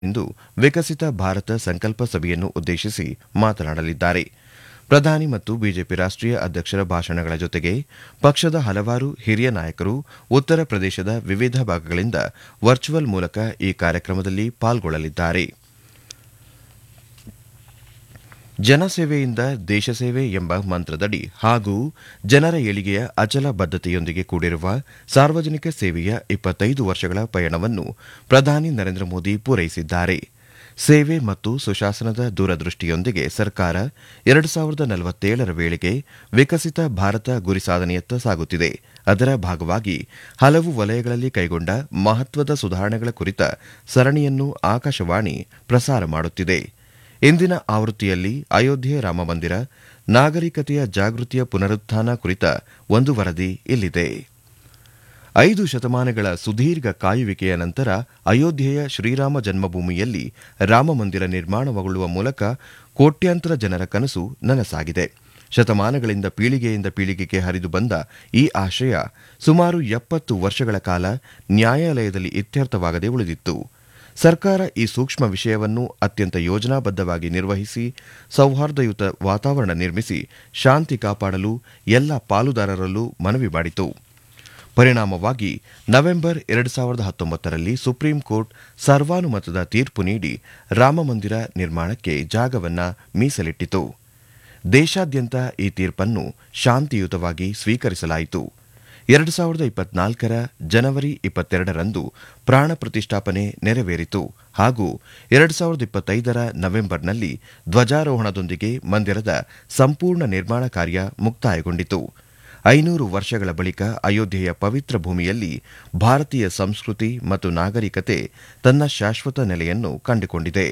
ಇಂದು ವಿಕಸಿತ ಭಾರತ ಸಂಕಲ್ಪ ಸಭೆಯನ್ನು ಉದ್ದೇಶಿಸಿ ಮಾತನಾಡಲಿದ್ದಾರೆ ಪ್ರಧಾನಿ ಮತ್ತು ಬಿಜೆಪಿ ರಾಷ್ಟೀಯ ಅಧ್ಯಕ್ಷರ ಭಾಷಣಗಳ ಜೊತೆಗೆ ಪಕ್ಷದ ಹಲವಾರು ಹಿರಿಯ ನಾಯಕರು ಉತ್ತರ ಪ್ರದೇಶದ ವಿವಿಧ ಭಾಗಗಳಿಂದ ವರ್ಚುವಲ್ ಮೂಲಕ ಈ ಕಾರ್ಯಕ್ರಮದಲ್ಲಿ ಪಾಲ್ಗೊಳ್ಳಲಿದ್ದಾರೆ ಜನಸೇವೆಯಿಂದ ದೇಶಸೇವೆ ಎಂಬ ಮಂತ್ರದಡಿ ಹಾಗೂ ಜನರ ಏಳಿಗೆಯ ಅಚಲ ಬದ್ಧತೆಯೊಂದಿಗೆ ಕೂಡಿರುವ ಸಾರ್ವಜನಿಕ ಸೇವೆಯ ಇಪ್ಪತ್ತೈದು ವರ್ಷಗಳ ಪಯಣವನ್ನು ಪ್ರಧಾನಿ ನರೇಂದ್ರ ಮೋದಿ ಪೂರೈಸಿದ್ದಾರೆ ಸೇವೆ ಮತ್ತು ಸುಶಾಸನದ ದೂರದೃಷ್ಟಿಯೊಂದಿಗೆ ಸರ್ಕಾರ ಎರಡು ಸಾವಿರದ ನಲವತ್ತೇಳರ ವೇಳೆಗೆ ವಿಕಸಿತ ಭಾರತ ಗುರಿ ಸಾಧನೆಯತ್ತ ಸಾಗುತ್ತಿದೆ ಅದರ ಭಾಗವಾಗಿ ಹಲವು ವಲಯಗಳಲ್ಲಿ ಕೈಗೊಂಡ ಮಹತ್ವದ ಸುಧಾರಣೆಗಳ ಕುರಿತ ಸರಣಿಯನ್ನು ಆಕಾಶವಾಣಿ ಪ್ರಸಾರ ಮಾಡುತ್ತಿದೆ ಇಂದಿನ ಆವೃತ್ತಿಯಲ್ಲಿ ಅಯೋಧ್ಯೆ ರಾಮಮಂದಿರ ನಾಗರಿಕತೆಯ ಜಾಗೃತಿಯ ಪುನರುತ್ಥಾನ ಕುರಿತ ಒಂದು ವರದಿ ಇಲ್ಲಿದೆ ಐದು ಶತಮಾನಗಳ ಸುದೀರ್ಘ ಕಾಯುವಿಕೆಯ ನಂತರ ಅಯೋಧ್ಯೆಯ ಶ್ರೀರಾಮ ಜನ್ಮಭೂಮಿಯಲ್ಲಿ ರಾಮಮಂದಿರ ನಿರ್ಮಾಣಗೊಳ್ಳುವ ಮೂಲಕ ಕೋಟ್ಯಾಂತರ ಜನರ ಕನಸು ನನಸಾಗಿದೆ ಶತಮಾನಗಳಿಂದ ಪೀಳಿಗೆಯಿಂದ ಪೀಳಿಗೆಗೆ ಹರಿದು ಬಂದ ಈ ಆಶಯ ಸುಮಾರು ಎಪ್ಪತ್ತು ವರ್ಷಗಳ ಕಾಲ ನ್ಯಾಯಾಲಯದಲ್ಲಿ ಇತ್ಯರ್ಥವಾಗದೆ ಉಳಿದಿತ್ತು ಸರ್ಕಾರ ಈ ಸೂಕ್ಷ್ಮ ವಿಷಯವನ್ನು ಅತ್ಯಂತ ಯೋಜನಾಬದ್ಧವಾಗಿ ನಿರ್ವಹಿಸಿ ಸೌಹಾರ್ದಯುತ ವಾತಾವರಣ ನಿರ್ಮಿಸಿ ಶಾಂತಿ ಕಾಪಾಡಲು ಎಲ್ಲ ಪಾಲುದಾರರಲ್ಲೂ ಮನವಿ ಮಾಡಿತು ಪರಿಣಾಮವಾಗಿ ನವೆಂಬರ್ ಎರಡು ಸಾವಿರದ ಹತ್ತೊಂಬತ್ತರಲ್ಲಿ ಸುಪ್ರೀಂ ಕೋರ್ಟ್ ಸರ್ವಾನುಮತದ ತೀರ್ಪು ನೀಡಿ ರಾಮಮಂದಿರ ನಿರ್ಮಾಣಕ್ಕೆ ಜಾಗವನ್ನ ಮೀಸಲಿಟ್ಟಿತು ದೇಶಾದ್ಯಂತ ಈ ತೀರ್ಪನ್ನು ಶಾಂತಿಯುತವಾಗಿ ಸ್ವೀಕರಿಸಲಾಯಿತು ಎರಡು ಸಾವಿರದ ಇಪ್ಪತ್ನಾಲ್ಕರ ಜನವರಿ ಇಪ್ಪತ್ತೆರಡರಂದು ಪ್ರಾಣ ಪ್ರತಿಷ್ಠಾಪನೆ ನೆರವೇರಿತು ಹಾಗೂ ಎರಡು ಸಾವಿರದ ಇಪ್ಪತ್ತೈದರ ನವೆಂಬರ್ನಲ್ಲಿ ಧ್ವಜಾರೋಹಣದೊಂದಿಗೆ ಮಂದಿರದ ಸಂಪೂರ್ಣ ನಿರ್ಮಾಣ ಕಾರ್ಯ ಮುಕ್ತಾಯಗೊಂಡಿತು ಐನೂರು ವರ್ಷಗಳ ಬಳಿಕ ಅಯೋಧ್ಯೆಯ ಪವಿತ್ರ ಭೂಮಿಯಲ್ಲಿ ಭಾರತೀಯ ಸಂಸ್ಕೃತಿ ಮತ್ತು ನಾಗರಿಕತೆ ತನ್ನ ಶಾಶ್ವತ ನೆಲೆಯನ್ನು ಕಂಡುಕೊಂಡಿದೆ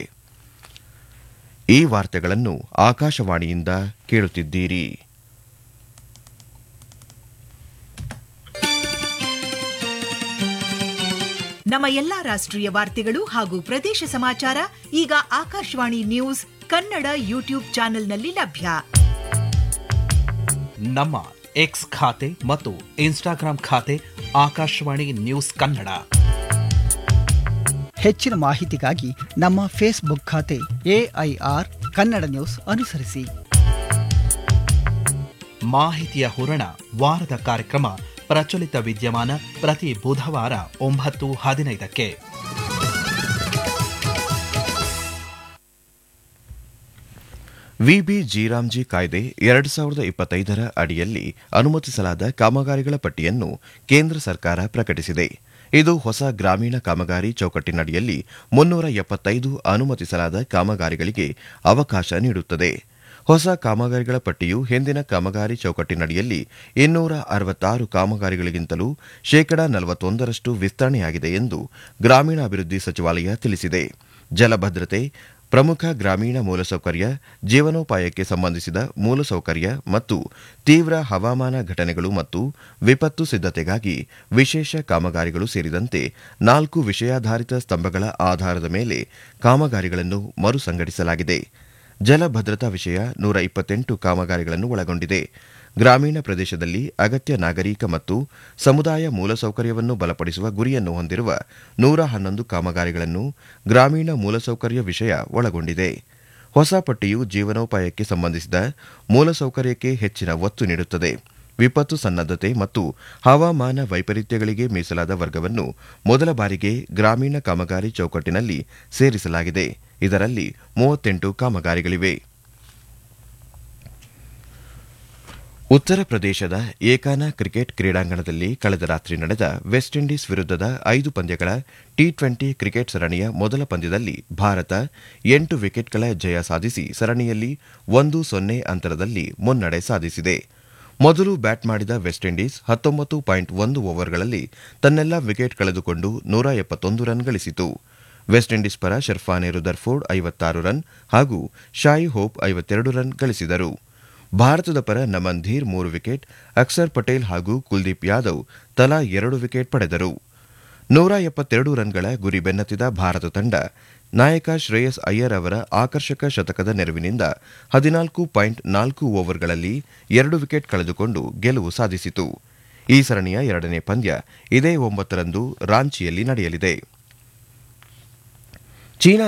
ಈ ವಾರ್ತೆಗಳನ್ನು ಆಕಾಶವಾಣಿಯಿಂದ ಕೇಳುತ್ತಿದ್ದೀರಿ ನಮ್ಮ ಎಲ್ಲಾ ರಾಷ್ಟ್ರೀಯ ವಾರ್ತೆಗಳು ಹಾಗೂ ಪ್ರದೇಶ ಸಮಾಚಾರ ಈಗ ಆಕಾಶವಾಣಿ ನ್ಯೂಸ್ ಕನ್ನಡ ಯೂಟ್ಯೂಬ್ ಚಾನೆಲ್ನಲ್ಲಿ ಲಭ್ಯ ನಮ್ಮ ಎಕ್ಸ್ ಖಾತೆ ಮತ್ತು ಇನ್ಸ್ಟಾಗ್ರಾಂ ಖಾತೆ ಆಕಾಶವಾಣಿ ನ್ಯೂಸ್ ಕನ್ನಡ ಹೆಚ್ಚಿನ ಮಾಹಿತಿಗಾಗಿ ನಮ್ಮ ಫೇಸ್ಬುಕ್ ಖಾತೆ ಎಐಆರ್ ಕನ್ನಡ ನ್ಯೂಸ್ ಅನುಸರಿಸಿ ಮಾಹಿತಿಯ ಹೂರಣ ವಾರದ ಕಾರ್ಯಕ್ರಮ ಪ್ರಚಲಿತ ವಿದ್ಯಮಾನ ಪ್ರತಿ ಬುಧವಾರ ಒಂಬತ್ತು ಹದಿನೈದಕ್ಕೆ ವಿಬಿ ಜೀರಾಮ್ಜಿ ಕಾಯ್ದೆ ಎರಡು ಸಾವಿರದ ಇಪ್ಪತ್ತೈದರ ಅಡಿಯಲ್ಲಿ ಅನುಮತಿಸಲಾದ ಕಾಮಗಾರಿಗಳ ಪಟ್ಟಿಯನ್ನು ಕೇಂದ್ರ ಸರ್ಕಾರ ಪ್ರಕಟಿಸಿದೆ ಇದು ಹೊಸ ಗ್ರಾಮೀಣ ಕಾಮಗಾರಿ ಚೌಕಟ್ಟಿನಡಿಯಲ್ಲಿ ಮುನ್ನೂರ ಎಪ್ಪತ್ತೈದು ಅನುಮತಿಸಲಾದ ಕಾಮಗಾರಿಗಳಿಗೆ ಅವಕಾಶ ನೀಡುತ್ತದೆ ಹೊಸ ಕಾಮಗಾರಿಗಳ ಪಟ್ಟಿಯು ಹಿಂದಿನ ಕಾಮಗಾರಿ ಚೌಕಟ್ಟಿನಡಿಯಲ್ಲಿ ಇನ್ನೂರ ಅರವತ್ತಾರು ಕಾಮಗಾರಿಗಳಿಗಿಂತಲೂ ಶೇಕಡಾ ನಲವತ್ತೊಂದರಷ್ಟು ವಿಸ್ತರಣೆಯಾಗಿದೆ ಎಂದು ಗ್ರಾಮೀಣಾಭಿವೃದ್ಧಿ ಸಚಿವಾಲಯ ತಿಳಿಸಿದೆ ಜಲಭದ್ರತೆ ಪ್ರಮುಖ ಗ್ರಾಮೀಣ ಮೂಲಸೌಕರ್ಯ ಜೀವನೋಪಾಯಕ್ಕೆ ಸಂಬಂಧಿಸಿದ ಮೂಲಸೌಕರ್ಯ ಮತ್ತು ತೀವ್ರ ಹವಾಮಾನ ಘಟನೆಗಳು ಮತ್ತು ವಿಪತ್ತು ಸಿದ್ಧತೆಗಾಗಿ ವಿಶೇಷ ಕಾಮಗಾರಿಗಳು ಸೇರಿದಂತೆ ನಾಲ್ಕು ವಿಷಯಾಧಾರಿತ ಸ್ತಂಭಗಳ ಆಧಾರದ ಮೇಲೆ ಕಾಮಗಾರಿಗಳನ್ನು ಮರುಸಂಘಟಿಸಲಾಗಿದೆ ಜಲಭದ್ರತಾ ವಿಷಯ ನೂರ ಇಪ್ಪತ್ತೆಂಟು ಕಾಮಗಾರಿಗಳನ್ನು ಒಳಗೊಂಡಿದೆ ಗ್ರಾಮೀಣ ಪ್ರದೇಶದಲ್ಲಿ ಅಗತ್ಯ ನಾಗರಿಕ ಮತ್ತು ಸಮುದಾಯ ಮೂಲಸೌಕರ್ಯವನ್ನು ಬಲಪಡಿಸುವ ಗುರಿಯನ್ನು ಹೊಂದಿರುವ ನೂರ ಹನ್ನೊಂದು ಕಾಮಗಾರಿಗಳನ್ನು ಗ್ರಾಮೀಣ ಮೂಲಸೌಕರ್ಯ ವಿಷಯ ಒಳಗೊಂಡಿದೆ ಹೊಸ ಪಟ್ಟಿಯು ಜೀವನೋಪಾಯಕ್ಕೆ ಸಂಬಂಧಿಸಿದ ಮೂಲಸೌಕರ್ಯಕ್ಕೆ ಹೆಚ್ಚಿನ ಒತ್ತು ನೀಡುತ್ತದೆ ವಿಪತ್ತು ಸನ್ನದ್ದತೆ ಮತ್ತು ಹವಾಮಾನ ವೈಪರೀತ್ಯಗಳಿಗೆ ಮೀಸಲಾದ ವರ್ಗವನ್ನು ಮೊದಲ ಬಾರಿಗೆ ಗ್ರಾಮೀಣ ಕಾಮಗಾರಿ ಚೌಕಟ್ಟಿನಲ್ಲಿ ಸೇರಿಸಲಾಗಿದೆ ಇದರಲ್ಲಿ ಮೂವತ್ತೆಂಟು ಕಾಮಗಾರಿಗಳಿವೆ ಉತ್ತರ ಪ್ರದೇಶದ ಏಕಾನ ಕ್ರಿಕೆಟ್ ಕ್ರೀಡಾಂಗಣದಲ್ಲಿ ಕಳೆದ ರಾತ್ರಿ ನಡೆದ ವೆಸ್ಟ್ ಇಂಡೀಸ್ ವಿರುದ್ಧದ ಐದು ಪಂದ್ಯಗಳ ಟಿ ಟ್ವೆಂಟಿ ಕ್ರಿಕೆಟ್ ಸರಣಿಯ ಮೊದಲ ಪಂದ್ಯದಲ್ಲಿ ಭಾರತ ಎಂಟು ವಿಕೆಟ್ಗಳ ಜಯ ಸಾಧಿಸಿ ಸರಣಿಯಲ್ಲಿ ಒಂದು ಸೊನ್ನೆ ಅಂತರದಲ್ಲಿ ಮುನ್ನಡೆ ಸಾಧಿಸಿದೆ ಮೊದಲು ಬ್ಯಾಟ್ ಮಾಡಿದ ವೆಸ್ಟ್ ಇಂಡೀಸ್ ಹತ್ತೊಂಬತ್ತು ಪಾಯಿಂಟ್ ಒಂದು ಓವರ್ಗಳಲ್ಲಿ ತನ್ನೆಲ್ಲ ವಿಕೆಟ್ ಕಳೆದುಕೊಂಡು ನೂರ ಎಪ್ಪತ್ತೊಂದು ರನ್ ಗಳಿಸಿತು ವೆಸ್ಟ್ ಇಂಡೀಸ್ ಪರ ಶರ್ಫಾನೆ ರುದರ್ಫೋರ್ಡ್ ಐವತ್ತಾರು ರನ್ ಹಾಗೂ ಶಾಯಿ ಹೋಪ್ ಐವತ್ತೆರಡು ರನ್ ಗಳಿಸಿದರು ಭಾರತದ ಪರ ನಮನ್ ಧೀರ್ ಮೂರು ವಿಕೆಟ್ ಅಕ್ಷರ್ ಪಟೇಲ್ ಹಾಗೂ ಕುಲ್ದೀಪ್ ಯಾದವ್ ತಲಾ ಎರಡು ವಿಕೆಟ್ ಪಡೆದರು ನೂರ ಎಪ್ಪತ್ತೆರಡು ರನ್ಗಳ ಗುರಿ ಬೆನ್ನತ್ತಿದ ಭಾರತ ತಂಡ ನಾಯಕ ಶ್ರೇಯಸ್ ಅಯ್ಯರ್ ಅವರ ಆಕರ್ಷಕ ಶತಕದ ನೆರವಿನಿಂದ ಹದಿನಾಲ್ಕು ಪಾಯಿಂಟ್ ನಾಲ್ಕು ಓವರ್ಗಳಲ್ಲಿ ಎರಡು ವಿಕೆಟ್ ಕಳೆದುಕೊಂಡು ಗೆಲುವು ಸಾಧಿಸಿತು ಈ ಸರಣಿಯ ಎರಡನೇ ಪಂದ್ಯ ಇದೇ ಒಂಬತ್ತರಂದು ರಾಂಚಿಯಲ್ಲಿ ನಡೆಯಲಿದೆ ಚೀನಾ